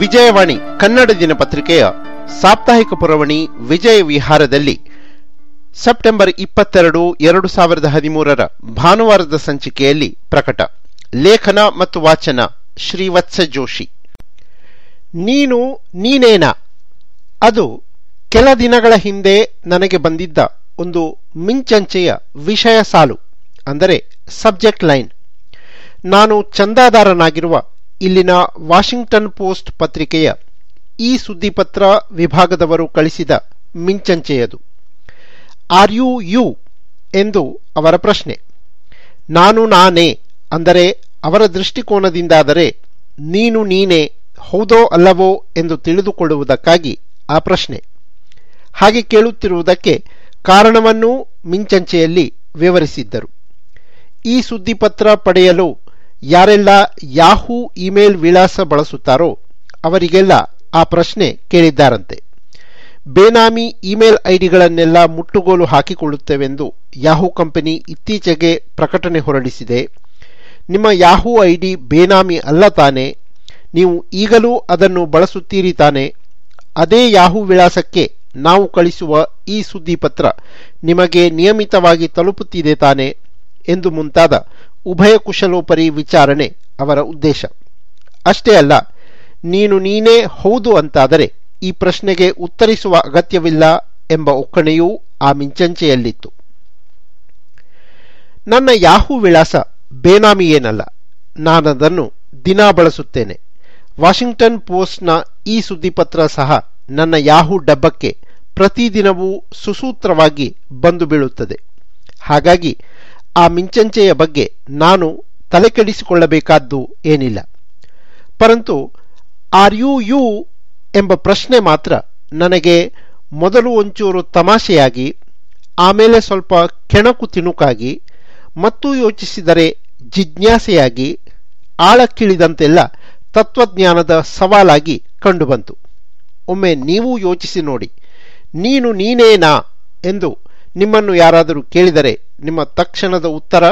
ವಿಜಯವಾಣಿ ಕನ್ನಡ ದಿನಪತ್ರಿಕೆಯ ಸಾಪ್ತಾಹಿಕ ಪುರವಣಿ ವಿಜಯ ವಿಹಾರದಲ್ಲಿ ಸೆಪ್ಟೆಂಬರ್ ಇಪ್ಪತ್ತೆರಡು ಎರಡು ಸಾವಿರದ ಹದಿಮೂರರ ಭಾನುವಾರದ ಸಂಚಿಕೆಯಲ್ಲಿ ಪ್ರಕಟ ಲೇಖನ ಮತ್ತು ವಾಚನ ಶ್ರೀವತ್ಸ ಜೋಶಿ ನೀನು ನೀನೇನ ಅದು ಕೆಲ ದಿನಗಳ ಹಿಂದೆ ನನಗೆ ಬಂದಿದ್ದ ಒಂದು ಮಿಂಚಂಚೆಯ ವಿಷಯ ಸಾಲು ಅಂದರೆ ಸಬ್ಜೆಕ್ಟ್ ಲೈನ್ ನಾನು ಚಂದಾದಾರನಾಗಿರುವ ಇಲ್ಲಿನ ವಾಷಿಂಗ್ಟನ್ ಪೋಸ್ಟ್ ಪತ್ರಿಕೆಯ ಈ ಸುದ್ದಿಪತ್ರ ವಿಭಾಗದವರು ಕಳಿಸಿದ ಮಿಂಚಂಚೆಯದು ಆರ್ ಯು ಯು ಎಂದು ಅವರ ಪ್ರಶ್ನೆ ನಾನು ನಾನೇ ಅಂದರೆ ಅವರ ದೃಷ್ಟಿಕೋನದಿಂದಾದರೆ ನೀನು ನೀನೇ ಹೌದೋ ಅಲ್ಲವೋ ಎಂದು ತಿಳಿದುಕೊಳ್ಳುವುದಕ್ಕಾಗಿ ಆ ಪ್ರಶ್ನೆ ಹಾಗೆ ಕೇಳುತ್ತಿರುವುದಕ್ಕೆ ಕಾರಣವನ್ನೂ ಮಿಂಚಂಚೆಯಲ್ಲಿ ವಿವರಿಸಿದ್ದರು ಈ ಸುದ್ದಿಪತ್ರ ಪಡೆಯಲು ಯಾರೆಲ್ಲ ಯಾಹೂ ಇಮೇಲ್ ವಿಳಾಸ ಬಳಸುತ್ತಾರೋ ಅವರಿಗೆಲ್ಲ ಆ ಪ್ರಶ್ನೆ ಕೇಳಿದ್ದಾರಂತೆ ಬೇನಾಮಿ ಇಮೇಲ್ ಐಡಿಗಳನ್ನೆಲ್ಲ ಮುಟ್ಟುಗೋಲು ಹಾಕಿಕೊಳ್ಳುತ್ತೇವೆಂದು ಯಾಹೂ ಕಂಪನಿ ಇತ್ತೀಚೆಗೆ ಪ್ರಕಟಣೆ ಹೊರಡಿಸಿದೆ ನಿಮ್ಮ ಯಾಹೂ ಐಡಿ ಬೇನಾಮಿ ಅಲ್ಲ ತಾನೆ ನೀವು ಈಗಲೂ ಅದನ್ನು ಬಳಸುತ್ತೀರಿ ತಾನೆ ಅದೇ ಯಾಹೂ ವಿಳಾಸಕ್ಕೆ ನಾವು ಕಳಿಸುವ ಈ ಸುದ್ದಿಪತ್ರ ನಿಮಗೆ ನಿಯಮಿತವಾಗಿ ತಲುಪುತ್ತಿದೆ ತಾನೆ ಎಂದು ಮುಂತಾದ ಉಭಯ ಕುಶಲೋಪರಿ ವಿಚಾರಣೆ ಅವರ ಉದ್ದೇಶ ಅಷ್ಟೇ ಅಲ್ಲ ನೀನು ನೀನೇ ಹೌದು ಅಂತಾದರೆ ಈ ಪ್ರಶ್ನೆಗೆ ಉತ್ತರಿಸುವ ಅಗತ್ಯವಿಲ್ಲ ಎಂಬ ಒಕ್ಕಣೆಯೂ ಆ ಮಿಂಚಂಚೆಯಲ್ಲಿತ್ತು ನನ್ನ ಯಾಹೂ ವಿಳಾಸ ಬೇನಾಮಿ ಏನಲ್ಲ ನಾನದನ್ನು ದಿನಾ ಬಳಸುತ್ತೇನೆ ವಾಷಿಂಗ್ಟನ್ ಪೋಸ್ಟ್ನ ಈ ಸುದ್ದಿಪತ್ರ ಸಹ ನನ್ನ ಯಾಹೂ ಡಬ್ಬಕ್ಕೆ ಪ್ರತಿದಿನವೂ ಸುಸೂತ್ರವಾಗಿ ಬಂದು ಬೀಳುತ್ತದೆ ಹಾಗಾಗಿ ಆ ಮಿಂಚಂಚೆಯ ಬಗ್ಗೆ ನಾನು ತಲೆಕೆಡಿಸಿಕೊಳ್ಳಬೇಕಾದ್ದು ಏನಿಲ್ಲ ಪರಂತು ಆರ್ ಯು ಯು ಎಂಬ ಪ್ರಶ್ನೆ ಮಾತ್ರ ನನಗೆ ಮೊದಲು ಒಂಚೂರು ತಮಾಷೆಯಾಗಿ ಆಮೇಲೆ ಸ್ವಲ್ಪ ಕೆಣಕು ತಿಣುಕಾಗಿ ಮತ್ತು ಯೋಚಿಸಿದರೆ ಜಿಜ್ಞಾಸೆಯಾಗಿ ಆಳಕ್ಕಿಳಿದಂತೆಲ್ಲ ತತ್ವಜ್ಞಾನದ ಸವಾಲಾಗಿ ಕಂಡುಬಂತು ಒಮ್ಮೆ ನೀವು ಯೋಚಿಸಿ ನೋಡಿ ನೀನು ನೀನೇನಾ ಎಂದು ನಿಮ್ಮನ್ನು ಯಾರಾದರೂ ಕೇಳಿದರೆ ನಿಮ್ಮ ತಕ್ಷಣದ ಉತ್ತರ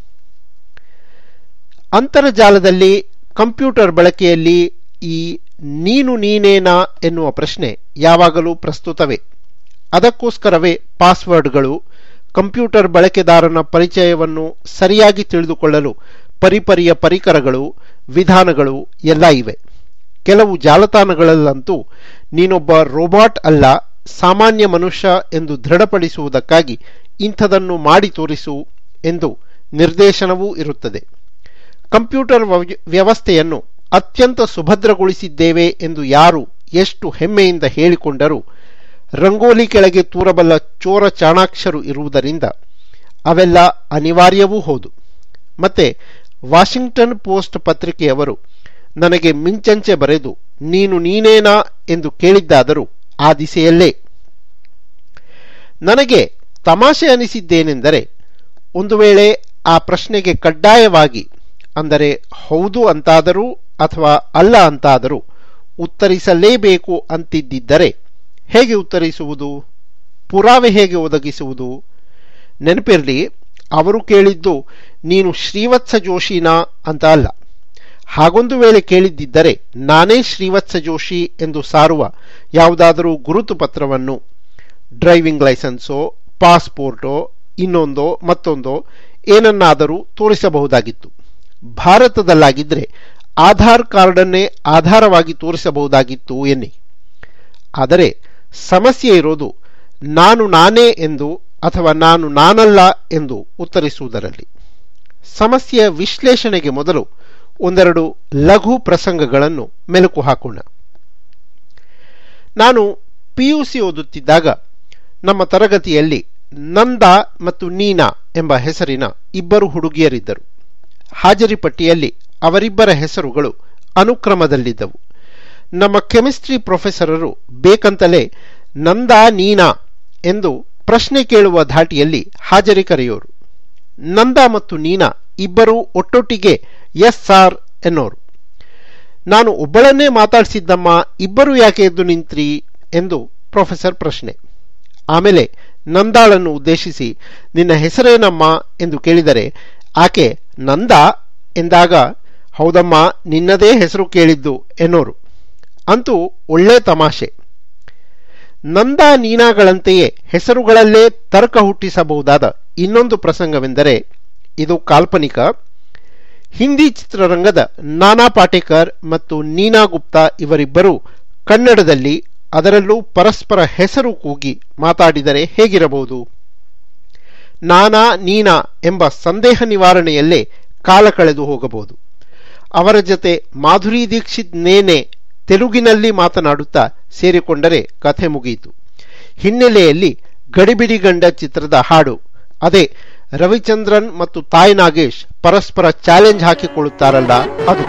ಅಂತರ್ಜಾಲದಲ್ಲಿ ಕಂಪ್ಯೂಟರ್ ಬಳಕೆಯಲ್ಲಿ ಈ ನೀನು ನೀನೇನಾ ಎನ್ನುವ ಪ್ರಶ್ನೆ ಯಾವಾಗಲೂ ಪ್ರಸ್ತುತವೇ ಅದಕ್ಕೋಸ್ಕರವೇ ಪಾಸ್ವರ್ಡ್ಗಳು ಕಂಪ್ಯೂಟರ್ ಬಳಕೆದಾರನ ಪರಿಚಯವನ್ನು ಸರಿಯಾಗಿ ತಿಳಿದುಕೊಳ್ಳಲು ಪರಿಪರಿಯ ಪರಿಕರಗಳು ವಿಧಾನಗಳು ಎಲ್ಲ ಇವೆ ಕೆಲವು ಜಾಲತಾಣಗಳಲ್ಲಂತೂ ನೀನೊಬ್ಬ ರೋಬಾಟ್ ಅಲ್ಲ ಸಾಮಾನ್ಯ ಮನುಷ್ಯ ಎಂದು ದೃಢಪಡಿಸುವುದಕ್ಕಾಗಿ ಇಂಥದನ್ನು ಮಾಡಿ ತೋರಿಸು ಎಂದು ನಿರ್ದೇಶನವೂ ಇರುತ್ತದೆ ಕಂಪ್ಯೂಟರ್ ವ್ಯವಸ್ಥೆಯನ್ನು ಅತ್ಯಂತ ಸುಭದ್ರಗೊಳಿಸಿದ್ದೇವೆ ಎಂದು ಯಾರು ಎಷ್ಟು ಹೆಮ್ಮೆಯಿಂದ ಹೇಳಿಕೊಂಡರೂ ರಂಗೋಲಿ ಕೆಳಗೆ ತೂರಬಲ್ಲ ಚೋರ ಚಾಣಾಕ್ಷರು ಇರುವುದರಿಂದ ಅವೆಲ್ಲ ಅನಿವಾರ್ಯವೂ ಹೌದು ಮತ್ತೆ ವಾಷಿಂಗ್ಟನ್ ಪೋಸ್ಟ್ ಪತ್ರಿಕೆಯವರು ನನಗೆ ಮಿಂಚಂಚೆ ಬರೆದು ನೀನು ನೀನೇನಾ ಎಂದು ಕೇಳಿದ್ದಾದರೂ ಆ ದಿಸೆಯಲ್ಲೇ ನನಗೆ ತಮಾಷೆ ಅನಿಸಿದ್ದೇನೆಂದರೆ ಒಂದು ವೇಳೆ ಆ ಪ್ರಶ್ನೆಗೆ ಕಡ್ಡಾಯವಾಗಿ ಅಂದರೆ ಹೌದು ಅಂತಾದರೂ ಅಥವಾ ಅಲ್ಲ ಅಂತಾದರೂ ಉತ್ತರಿಸಲೇಬೇಕು ಅಂತಿದ್ದಿದ್ದರೆ ಹೇಗೆ ಉತ್ತರಿಸುವುದು ಪುರಾವೆ ಹೇಗೆ ಒದಗಿಸುವುದು ನೆನಪಿರಲಿ ಅವರು ಕೇಳಿದ್ದು ನೀನು ಶ್ರೀವತ್ಸ ಜೋಶಿನಾ ಅಂತ ಅಲ್ಲ ಹಾಗೊಂದು ವೇಳೆ ಕೇಳಿದ್ದಿದ್ದರೆ ನಾನೇ ಶ್ರೀವತ್ಸ ಜೋಶಿ ಎಂದು ಸಾರುವ ಯಾವುದಾದರೂ ಗುರುತು ಪತ್ರವನ್ನು ಡ್ರೈವಿಂಗ್ ಲೈಸೆನ್ಸೋ ಪಾಸ್ಪೋರ್ಟೋ ಇನ್ನೊಂದೋ ಮತ್ತೊಂದೋ ಏನನ್ನಾದರೂ ತೋರಿಸಬಹುದಾಗಿತ್ತು ಭಾರತದಲ್ಲಾಗಿದ್ದರೆ ಆಧಾರ್ ಕಾರ್ಡನ್ನೇ ಆಧಾರವಾಗಿ ತೋರಿಸಬಹುದಾಗಿತ್ತು ಎನ್ನಿ ಆದರೆ ಸಮಸ್ಯೆ ಇರೋದು ನಾನು ನಾನೇ ಎಂದು ಅಥವಾ ನಾನು ನಾನಲ್ಲ ಎಂದು ಉತ್ತರಿಸುವುದರಲ್ಲಿ ಸಮಸ್ಯೆಯ ವಿಶ್ಲೇಷಣೆಗೆ ಮೊದಲು ಒಂದೆರಡು ಲಘು ಪ್ರಸಂಗಗಳನ್ನು ಮೆಲುಕು ಹಾಕೋಣ ನಾನು ಪಿಯುಸಿ ಓದುತ್ತಿದ್ದಾಗ ನಮ್ಮ ತರಗತಿಯಲ್ಲಿ ನಂದ ಮತ್ತು ನೀನಾ ಎಂಬ ಹೆಸರಿನ ಇಬ್ಬರು ಹುಡುಗಿಯರಿದ್ದರು ಹಾಜರಿ ಪಟ್ಟಿಯಲ್ಲಿ ಅವರಿಬ್ಬರ ಹೆಸರುಗಳು ಅನುಕ್ರಮದಲ್ಲಿದ್ದವು ನಮ್ಮ ಕೆಮಿಸ್ಟ್ರಿ ಪ್ರೊಫೆಸರರು ಬೇಕಂತಲೇ ನಂದಾ ನೀನಾ ಎಂದು ಪ್ರಶ್ನೆ ಕೇಳುವ ಧಾಟಿಯಲ್ಲಿ ಹಾಜರಿ ಕರೆಯೋರು ನಂದ ಮತ್ತು ನೀನಾ ಇಬ್ಬರೂ ಒಟ್ಟೊಟ್ಟಿಗೆ ಎಸ್ ಸಾರ್ ಎನ್ನೋರು ನಾನು ಒಬ್ಬಳನ್ನೇ ಮಾತಾಡಿಸಿದ್ದಮ್ಮ ಇಬ್ಬರು ಯಾಕೆ ಎದ್ದು ನಿಂತ್ರಿ ಎಂದು ಪ್ರೊಫೆಸರ್ ಪ್ರಶ್ನೆ ಆಮೇಲೆ ನಂದಾಳನ್ನು ಉದ್ದೇಶಿಸಿ ನಿನ್ನ ಹೆಸರೇನಮ್ಮ ಎಂದು ಕೇಳಿದರೆ ಆಕೆ ನಂದ ಎಂದಾಗ ಹೌದಮ್ಮ ನಿನ್ನದೇ ಹೆಸರು ಕೇಳಿದ್ದು ಎನ್ನೋರು ಅಂತೂ ಒಳ್ಳೆ ತಮಾಷೆ ನಂದ ನೀನಾಗಳಂತೆಯೇ ಹೆಸರುಗಳಲ್ಲೇ ತರ್ಕ ಹುಟ್ಟಿಸಬಹುದಾದ ಇನ್ನೊಂದು ಪ್ರಸಂಗವೆಂದರೆ ಇದು ಕಾಲ್ಪನಿಕ ಹಿಂದಿ ಚಿತ್ರರಂಗದ ನಾನಾ ಪಾಟೇಕರ್ ಮತ್ತು ನೀನಾ ಗುಪ್ತಾ ಇವರಿಬ್ಬರು ಕನ್ನಡದಲ್ಲಿ ಅದರಲ್ಲೂ ಪರಸ್ಪರ ಹೆಸರು ಕೂಗಿ ಮಾತಾಡಿದರೆ ಹೇಗಿರಬಹುದು ನಾನಾ ನೀನಾ ಎಂಬ ಸಂದೇಹ ನಿವಾರಣೆಯಲ್ಲೇ ಕಾಲ ಕಳೆದು ಹೋಗಬಹುದು ಅವರ ಜೊತೆ ಮಾಧುರಿ ದೀಕ್ಷಿತ್ ನೇನೆ ತೆಲುಗಿನಲ್ಲಿ ಮಾತನಾಡುತ್ತಾ ಸೇರಿಕೊಂಡರೆ ಕಥೆ ಮುಗಿಯಿತು ಹಿನ್ನೆಲೆಯಲ್ಲಿ ಗಡಿಬಿಡಿ ಗಂಡ ಚಿತ್ರದ ಹಾಡು ಅದೇ ರವಿಚಂದ್ರನ್ ಮತ್ತು ತಾಯ್ ನಾಗೇಶ್ ಪರಸ್ಪರ ಚಾಲೆಂಜ್ ಹಾಕಿಕೊಳ್ಳುತ್ತಾರಲ್ಲ ಅದು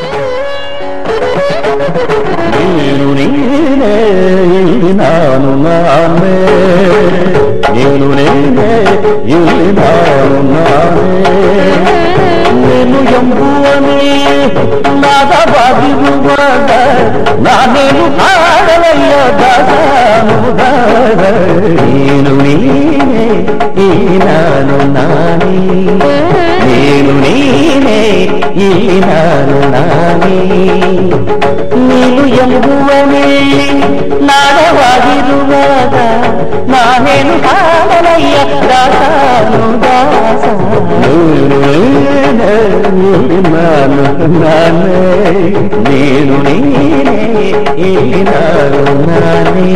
ನೀನು ನೀನೇ ಇಲ್ಲಿ ನಾನು ನಾನೇ ನೀನು ನೀನೇ ಇಲ್ಲಿ ನಾನು ನಾನೇ ನೀನು ಎಂಬುವನೇ ನಾದವಾಗಿರುವಾಗ ನಾನೇನು ಹಾಡಲಯ್ಯ ದಾಸಾನುದಾರ ನೀನು ನೀನೇ ಇಲ್ಲಿ ನಾನು ನಾನೇ ನೀನು ನೀನೇ ಇಲ್ಲಿ ನಾನು ನಾನೇ ನೀನು ಎಂಬುವನೇ ನಾಡವಾಗಿರುವಾಗ ನಾನೇನು ಹಾಡಲಯ್ಯ ದಾಸಾನು ದಾಸ ನೀನು ನೀನೇ, ಇಲ್ಲಿ ನಾನು ನಾನೇ ನೀನು ನೀನೇ ಇಲ್ಲಿ ನಾನು ನಾನೇ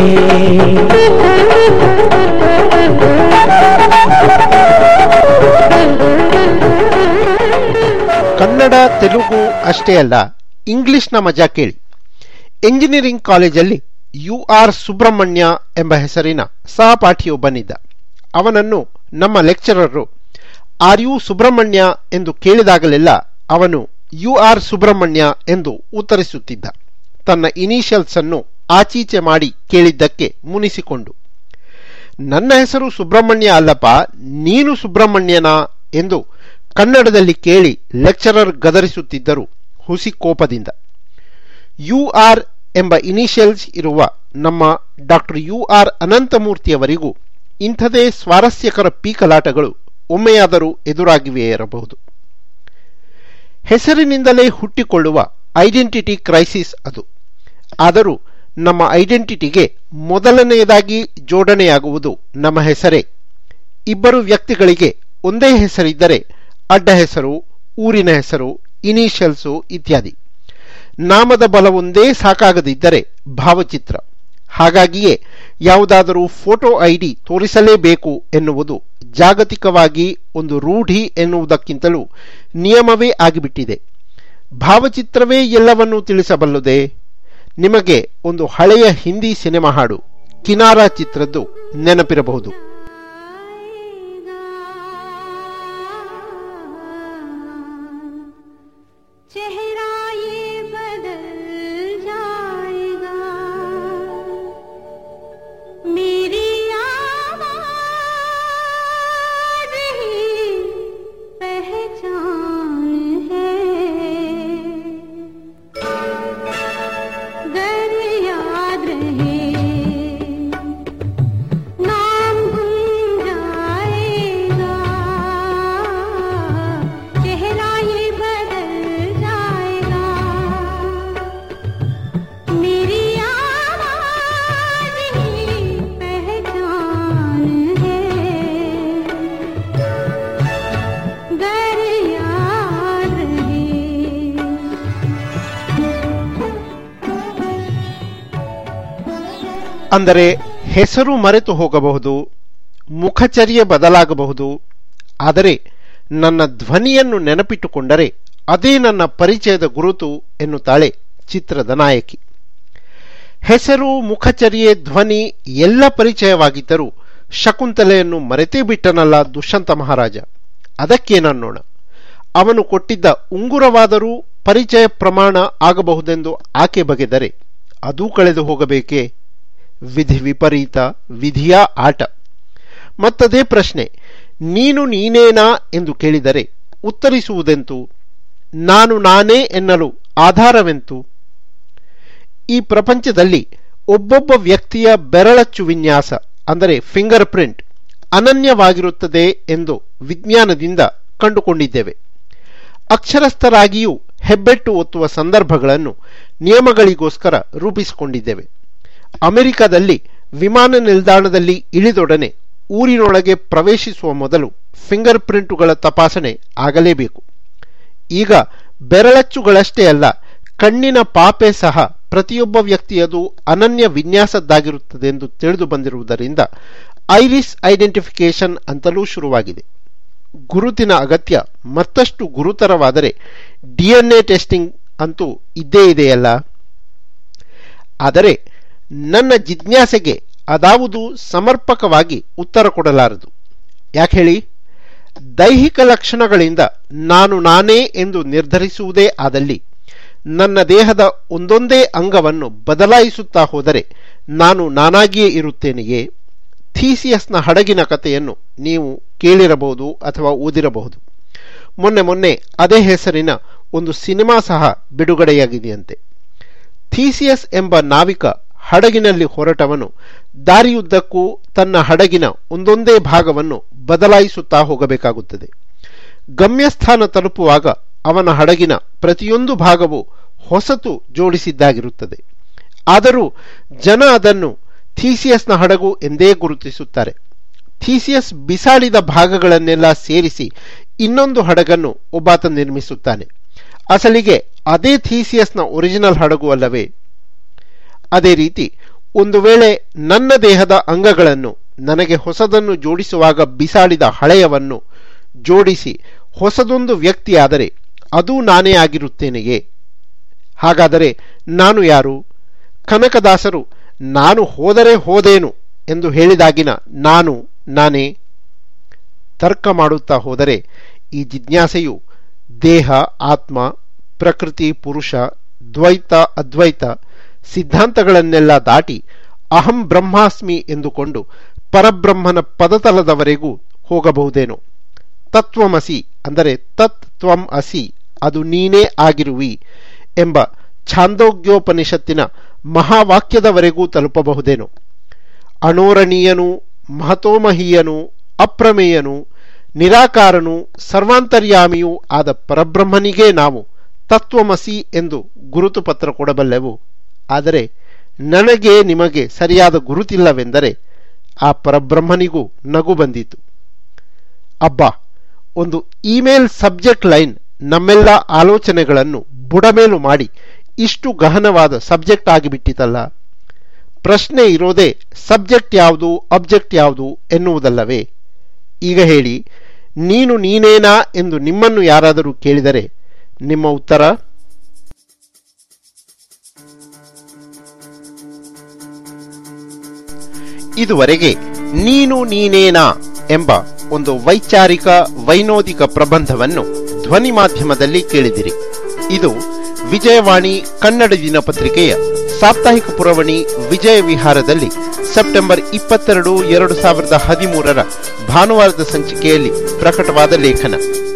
ಕನ್ನಡ ತೆಲುಗು ಅಷ್ಟೇ ಅಲ್ಲ ಇಂಗ್ಲಿಷ್ನ ಮಜಾ ಕೇಳಿ ಎಂಜಿನಿಯರಿಂಗ್ ಕಾಲೇಜಲ್ಲಿ ಯು ಆರ್ ಸುಬ್ರಹ್ಮಣ್ಯ ಎಂಬ ಹೆಸರಿನ ಸಹಪಾಠಿಯೊಬ್ಬನಿದ್ದ ಅವನನ್ನು ನಮ್ಮ ಲೆಕ್ಚರರು ಆರ್ ಯು ಸುಬ್ರಹ್ಮಣ್ಯ ಎಂದು ಕೇಳಿದಾಗಲೆಲ್ಲ ಅವನು ಯು ಆರ್ ಸುಬ್ರಹ್ಮಣ್ಯ ಎಂದು ಉತ್ತರಿಸುತ್ತಿದ್ದ ತನ್ನ ಇನಿಷಿಯಲ್ಸ್ ಅನ್ನು ಆಚೀಚೆ ಮಾಡಿ ಕೇಳಿದ್ದಕ್ಕೆ ಮುನಿಸಿಕೊಂಡು ನನ್ನ ಹೆಸರು ಸುಬ್ರಹ್ಮಣ್ಯ ಅಲ್ಲಪ್ಪ ನೀನು ಸುಬ್ರಹ್ಮಣ್ಯನಾ ಎಂದು ಕನ್ನಡದಲ್ಲಿ ಕೇಳಿ ಲೆಕ್ಚರರ್ ಗದರಿಸುತ್ತಿದ್ದರು ಹುಸಿ ಕೋಪದಿಂದ ಯು ಆರ್ ಎಂಬ ಇನಿಷಿಯಲ್ಸ್ ಇರುವ ನಮ್ಮ ಡಾಕ್ಟರ್ ಯು ಆರ್ ಅನಂತಮೂರ್ತಿಯವರಿಗೂ ಇಂಥದೇ ಸ್ವಾರಸ್ಯಕರ ಪೀಕಲಾಟಗಳು ಒಮ್ಮೆಯಾದರೂ ಎದುರಾಗಿವೆಯೇ ಇರಬಹುದು ಹೆಸರಿನಿಂದಲೇ ಹುಟ್ಟಿಕೊಳ್ಳುವ ಐಡೆಂಟಿಟಿ ಕ್ರೈಸಿಸ್ ಅದು ಆದರೂ ನಮ್ಮ ಐಡೆಂಟಿಟಿಗೆ ಮೊದಲನೆಯದಾಗಿ ಜೋಡಣೆಯಾಗುವುದು ನಮ್ಮ ಹೆಸರೇ ಇಬ್ಬರು ವ್ಯಕ್ತಿಗಳಿಗೆ ಒಂದೇ ಹೆಸರಿದ್ದರೆ ಅಡ್ಡ ಹೆಸರು ಊರಿನ ಹೆಸರು ಇನಿಷಿಯಲ್ಸು ಇತ್ಯಾದಿ ನಾಮದ ಬಲವೊಂದೇ ಸಾಕಾಗದಿದ್ದರೆ ಭಾವಚಿತ್ರ ಹಾಗಾಗಿಯೇ ಯಾವುದಾದರೂ ಫೋಟೋ ಐಡಿ ತೋರಿಸಲೇಬೇಕು ಎನ್ನುವುದು ಜಾಗತಿಕವಾಗಿ ಒಂದು ರೂಢಿ ಎನ್ನುವುದಕ್ಕಿಂತಲೂ ನಿಯಮವೇ ಆಗಿಬಿಟ್ಟಿದೆ ಭಾವಚಿತ್ರವೇ ಎಲ್ಲವನ್ನೂ ತಿಳಿಸಬಲ್ಲುದೇ ನಿಮಗೆ ಒಂದು ಹಳೆಯ ಹಿಂದಿ ಸಿನಿಮಾ ಹಾಡು ಕಿನಾರಾ ಚಿತ್ರದ್ದು ನೆನಪಿರಬಹುದು चेहरा ये बदल जाएगा मेरी आवाज ही पहचान है गर याद रहे नाम गुम जाएगा चेहरा ये बदल जाएगा मेरी आवाज ही पहचान है गर याद रहे ಅಂದರೆ ಹೆಸರು ಮರೆತು ಹೋಗಬಹುದು ಮುಖಚರ್ಯೆ ಬದಲಾಗಬಹುದು ಆದರೆ ನನ್ನ ಧ್ವನಿಯನ್ನು ನೆನಪಿಟ್ಟುಕೊಂಡರೆ ಅದೇ ನನ್ನ ಪರಿಚಯದ ಗುರುತು ಎನ್ನುತ್ತಾಳೆ ಚಿತ್ರದ ನಾಯಕಿ ಹೆಸರು ಮುಖಚರ್ಯೆ ಧ್ವನಿ ಎಲ್ಲ ಪರಿಚಯವಾಗಿದ್ದರೂ ಶಕುಂತಲೆಯನ್ನು ಮರೆತೇ ಬಿಟ್ಟನಲ್ಲ ದುಷ್ಯಂತ ಮಹಾರಾಜ ಅದಕ್ಕೇನನ್ನೋಣ ಅವನು ಕೊಟ್ಟಿದ್ದ ಉಂಗುರವಾದರೂ ಪರಿಚಯ ಪ್ರಮಾಣ ಆಗಬಹುದೆಂದು ಆಕೆ ಬಗೆದರೆ ಅದೂ ಕಳೆದು ಹೋಗಬೇಕೇ ವಿಧಿ ವಿಪರೀತ ವಿಧಿಯ ಆಟ ಮತ್ತದೇ ಪ್ರಶ್ನೆ ನೀನು ನೀನೇನಾ ಎಂದು ಕೇಳಿದರೆ ಉತ್ತರಿಸುವುದೆಂತು ನಾನು ನಾನೇ ಎನ್ನಲು ಆಧಾರವೆಂತು ಈ ಪ್ರಪಂಚದಲ್ಲಿ ಒಬ್ಬೊಬ್ಬ ವ್ಯಕ್ತಿಯ ಬೆರಳಚ್ಚು ವಿನ್ಯಾಸ ಅಂದರೆ ಫಿಂಗರ್ ಪ್ರಿಂಟ್ ಅನನ್ಯವಾಗಿರುತ್ತದೆ ಎಂದು ವಿಜ್ಞಾನದಿಂದ ಕಂಡುಕೊಂಡಿದ್ದೇವೆ ಅಕ್ಷರಸ್ಥರಾಗಿಯೂ ಹೆಬ್ಬೆಟ್ಟು ಒತ್ತುವ ಸಂದರ್ಭಗಳನ್ನು ನಿಯಮಗಳಿಗೋಸ್ಕರ ರೂಪಿಸಿಕೊಂಡಿದ್ದೇವೆ ಅಮೆರಿಕದಲ್ಲಿ ವಿಮಾನ ನಿಲ್ದಾಣದಲ್ಲಿ ಇಳಿದೊಡನೆ ಊರಿನೊಳಗೆ ಪ್ರವೇಶಿಸುವ ಮೊದಲು ಫಿಂಗರ್ ಪ್ರಿಂಟುಗಳ ತಪಾಸಣೆ ಆಗಲೇಬೇಕು ಈಗ ಬೆರಳಚ್ಚುಗಳಷ್ಟೇ ಅಲ್ಲ ಕಣ್ಣಿನ ಪಾಪೆ ಸಹ ಪ್ರತಿಯೊಬ್ಬ ವ್ಯಕ್ತಿಯದು ಅನನ್ಯ ವಿನ್ಯಾಸದ್ದಾಗಿರುತ್ತದೆ ಎಂದು ತಿಳಿದು ಬಂದಿರುವುದರಿಂದ ಐರಿಸ್ ಐಡೆಂಟಿಫಿಕೇಶನ್ ಅಂತಲೂ ಶುರುವಾಗಿದೆ ಗುರುತಿನ ಅಗತ್ಯ ಮತ್ತಷ್ಟು ಗುರುತರವಾದರೆ ಡಿಎನ್ಎ ಟೆಸ್ಟಿಂಗ್ ಅಂತೂ ಇದ್ದೇ ಇದೆಯಲ್ಲ ಆದರೆ ನನ್ನ ಜಿಜ್ಞಾಸೆಗೆ ಅದಾವುದು ಸಮರ್ಪಕವಾಗಿ ಉತ್ತರ ಕೊಡಲಾರದು ಯಾಕೆ ಹೇಳಿ ದೈಹಿಕ ಲಕ್ಷಣಗಳಿಂದ ನಾನು ನಾನೇ ಎಂದು ನಿರ್ಧರಿಸುವುದೇ ಆದಲ್ಲಿ ನನ್ನ ದೇಹದ ಒಂದೊಂದೇ ಅಂಗವನ್ನು ಬದಲಾಯಿಸುತ್ತಾ ಹೋದರೆ ನಾನು ನಾನಾಗಿಯೇ ಇರುತ್ತೇನೆಯೇ ಥೀಸಿಯಸ್ನ ಹಡಗಿನ ಕಥೆಯನ್ನು ನೀವು ಕೇಳಿರಬಹುದು ಅಥವಾ ಓದಿರಬಹುದು ಮೊನ್ನೆ ಮೊನ್ನೆ ಅದೇ ಹೆಸರಿನ ಒಂದು ಸಿನಿಮಾ ಸಹ ಬಿಡುಗಡೆಯಾಗಿದೆಯಂತೆ ಥೀಸಿಯಸ್ ಎಂಬ ನಾವಿಕ ಹಡಗಿನಲ್ಲಿ ಹೊರಟವನು ದಾರಿಯುದ್ದಕ್ಕೂ ತನ್ನ ಹಡಗಿನ ಒಂದೊಂದೇ ಭಾಗವನ್ನು ಬದಲಾಯಿಸುತ್ತಾ ಹೋಗಬೇಕಾಗುತ್ತದೆ ಗಮ್ಯಸ್ಥಾನ ತಲುಪುವಾಗ ಅವನ ಹಡಗಿನ ಪ್ರತಿಯೊಂದು ಭಾಗವು ಹೊಸತು ಜೋಡಿಸಿದ್ದಾಗಿರುತ್ತದೆ ಆದರೂ ಜನ ಅದನ್ನು ಥೀಸಿಯಸ್ನ ಹಡಗು ಎಂದೇ ಗುರುತಿಸುತ್ತಾರೆ ಥೀಸಿಯಸ್ ಬಿಸಾಡಿದ ಭಾಗಗಳನ್ನೆಲ್ಲ ಸೇರಿಸಿ ಇನ್ನೊಂದು ಹಡಗನ್ನು ಒಬ್ಬಾತ ನಿರ್ಮಿಸುತ್ತಾನೆ ಅಸಲಿಗೆ ಅದೇ ಥೀಸಿಯಸ್ನ ಒರಿಜಿನಲ್ ಹಡಗು ಅಲ್ಲವೇ ಅದೇ ರೀತಿ ಒಂದು ವೇಳೆ ನನ್ನ ದೇಹದ ಅಂಗಗಳನ್ನು ನನಗೆ ಹೊಸದನ್ನು ಜೋಡಿಸುವಾಗ ಬಿಸಾಡಿದ ಹಳೆಯವನ್ನು ಜೋಡಿಸಿ ಹೊಸದೊಂದು ವ್ಯಕ್ತಿಯಾದರೆ ಅದೂ ನಾನೇ ಆಗಿರುತ್ತೇನೆಯೇ ಹಾಗಾದರೆ ನಾನು ಯಾರು ಕನಕದಾಸರು ನಾನು ಹೋದರೆ ಹೋದೇನು ಎಂದು ಹೇಳಿದಾಗಿನ ನಾನು ನಾನೇ ತರ್ಕ ಮಾಡುತ್ತಾ ಹೋದರೆ ಈ ಜಿಜ್ಞಾಸೆಯು ದೇಹ ಆತ್ಮ ಪ್ರಕೃತಿ ಪುರುಷ ದ್ವೈತ ಅದ್ವೈತ ಸಿದ್ಧಾಂತಗಳನ್ನೆಲ್ಲ ದಾಟಿ ಅಹಂ ಬ್ರಹ್ಮಾಸ್ಮಿ ಎಂದುಕೊಂಡು ಪರಬ್ರಹ್ಮನ ಪದತಲದವರೆಗೂ ಹೋಗಬಹುದೇನೋ ತತ್ವಮಸಿ ಅಂದರೆ ತತ್ ತ್ವಂ ಅಸಿ ಅದು ನೀನೇ ಆಗಿರುವಿ ಎಂಬ ಛಾಂದೋಗ್ಯೋಪನಿಷತ್ತಿನ ಮಹಾವಾಕ್ಯದವರೆಗೂ ತಲುಪಬಹುದೇನೋ ಅಣೋರಣೀಯನೂ ಮಹತೋಮಹೀಯನೂ ಅಪ್ರಮೇಯನೂ ನಿರಾಕಾರನೂ ಸರ್ವಾಂತರ್ಯಾಮಿಯೂ ಆದ ಪರಬ್ರಹ್ಮನಿಗೇ ನಾವು ತತ್ವಮಸಿ ಎಂದು ಗುರುತು ಪತ್ರ ಕೊಡಬಲ್ಲೆವು ಆದರೆ ನನಗೆ ನಿಮಗೆ ಸರಿಯಾದ ಗುರುತಿಲ್ಲವೆಂದರೆ ಆ ಪರಬ್ರಹ್ಮನಿಗೂ ನಗು ಬಂದಿತು ಅಬ್ಬಾ ಒಂದು ಇಮೇಲ್ ಸಬ್ಜೆಕ್ಟ್ ಲೈನ್ ನಮ್ಮೆಲ್ಲ ಆಲೋಚನೆಗಳನ್ನು ಬುಡಮೇಲು ಮಾಡಿ ಇಷ್ಟು ಗಹನವಾದ ಸಬ್ಜೆಕ್ಟ್ ಆಗಿಬಿಟ್ಟಿತಲ್ಲ ಪ್ರಶ್ನೆ ಇರೋದೇ ಸಬ್ಜೆಕ್ಟ್ ಯಾವುದು ಅಬ್ಜೆಕ್ಟ್ ಯಾವುದು ಎನ್ನುವುದಲ್ಲವೇ ಈಗ ಹೇಳಿ ನೀನು ನೀನೇನಾ ಎಂದು ನಿಮ್ಮನ್ನು ಯಾರಾದರೂ ಕೇಳಿದರೆ ನಿಮ್ಮ ಉತ್ತರ ಇದುವರೆಗೆ ನೀನು ನೀನೇನಾ ಎಂಬ ಒಂದು ವೈಚಾರಿಕ ವೈನೋದಿಕ ಪ್ರಬಂಧವನ್ನು ಧ್ವನಿ ಮಾಧ್ಯಮದಲ್ಲಿ ಕೇಳಿದಿರಿ ಇದು ವಿಜಯವಾಣಿ ಕನ್ನಡ ದಿನಪತ್ರಿಕೆಯ ಸಾಪ್ತಾಹಿಕ ಪುರವಣಿ ವಿಜಯ ವಿಹಾರದಲ್ಲಿ ಸೆಪ್ಟೆಂಬರ್ ಇಪ್ಪತ್ತೆರಡು ಎರಡು ಸಾವಿರದ ಹದಿಮೂರರ ಭಾನುವಾರದ ಸಂಚಿಕೆಯಲ್ಲಿ ಪ್ರಕಟವಾದ ಲೇಖನ